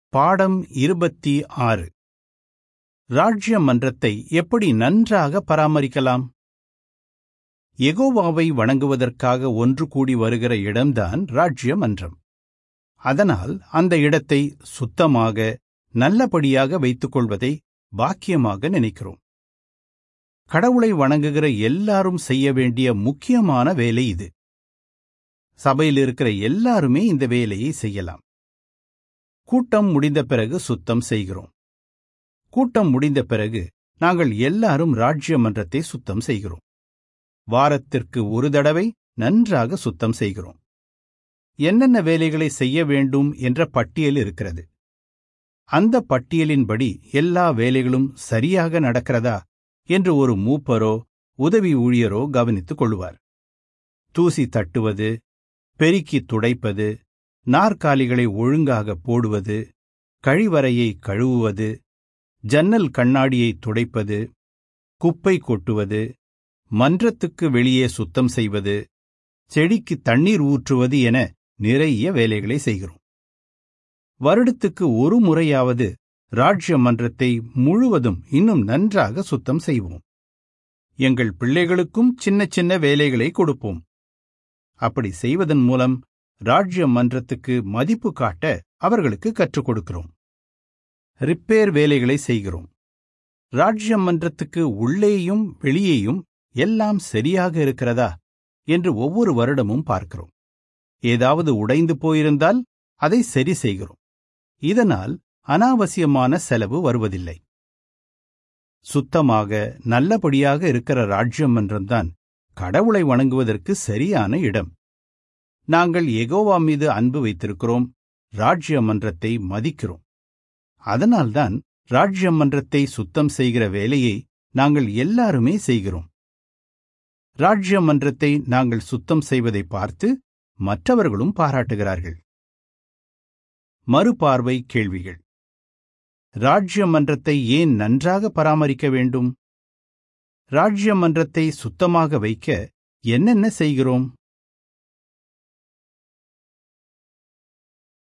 பாடம் இருபத்தி ஆறு ராஜ்ய மன்றத்தை எப்படி நன்றாக பராமரிக்கலாம் எகோவாவை வணங்குவதற்காக ஒன்று கூடி வருகிற இடம்தான் ராஜ்ய மன்றம் அதனால் அந்த இடத்தை சுத்தமாக நல்லபடியாக வைத்துக் கொள்வதை பாக்கியமாக நினைக்கிறோம் கடவுளை வணங்குகிற எல்லாரும் செய்ய வேண்டிய முக்கியமான வேலை இது சபையில் இருக்கிற எல்லாருமே இந்த வேலையை செய்யலாம் கூட்டம் முடிந்த பிறகு சுத்தம் செய்கிறோம் கூட்டம் முடிந்த பிறகு நாங்கள் எல்லாரும் ராஜ்ய மன்றத்தை சுத்தம் செய்கிறோம் வாரத்திற்கு ஒரு தடவை நன்றாக சுத்தம் செய்கிறோம் என்னென்ன வேலைகளை செய்ய வேண்டும் என்ற பட்டியல் இருக்கிறது அந்த பட்டியலின்படி எல்லா வேலைகளும் சரியாக நடக்கிறதா என்று ஒரு மூப்பரோ உதவி ஊழியரோ கவனித்துக் கொள்வார் தூசி தட்டுவது பெருக்கி துடைப்பது நாற்காலிகளை ஒழுங்காக போடுவது கழிவறையை கழுவுவது ஜன்னல் கண்ணாடியை துடைப்பது குப்பை கொட்டுவது மன்றத்துக்கு வெளியே சுத்தம் செய்வது செடிக்கு தண்ணீர் ஊற்றுவது என நிறைய வேலைகளை செய்கிறோம் வருடத்துக்கு ஒரு முறையாவது ராஜ்ய மன்றத்தை முழுவதும் இன்னும் நன்றாக சுத்தம் செய்வோம் எங்கள் பிள்ளைகளுக்கும் சின்ன சின்ன வேலைகளை கொடுப்போம் அப்படி செய்வதன் மூலம் ராஜ்ய மன்றத்துக்கு மதிப்பு காட்ட அவர்களுக்கு கற்றுக் கொடுக்கிறோம் ரிப்பேர் வேலைகளை செய்கிறோம் ராஜ்ய மன்றத்துக்கு உள்ளேயும் வெளியேயும் எல்லாம் சரியாக இருக்கிறதா என்று ஒவ்வொரு வருடமும் பார்க்கிறோம் ஏதாவது உடைந்து போயிருந்தால் அதை சரி செய்கிறோம் இதனால் அனாவசியமான செலவு வருவதில்லை சுத்தமாக நல்லபடியாக இருக்கிற ராஜ்யம் மன்றம்தான் கடவுளை வணங்குவதற்கு சரியான இடம் நாங்கள் எகோவா மீது அன்பு வைத்திருக்கிறோம் ராஜ்ய மன்றத்தை மதிக்கிறோம் அதனால்தான் ராஜ்ய மன்றத்தை சுத்தம் செய்கிற வேலையை நாங்கள் எல்லாருமே செய்கிறோம் ராஜ்ய மன்றத்தை நாங்கள் சுத்தம் செய்வதை பார்த்து மற்றவர்களும் பாராட்டுகிறார்கள் மறுபார்வை கேள்விகள் ராஜ்ய மன்றத்தை ஏன் நன்றாக பராமரிக்க வேண்டும் ராஜ்ய மன்றத்தை சுத்தமாக வைக்க என்னென்ன செய்கிறோம்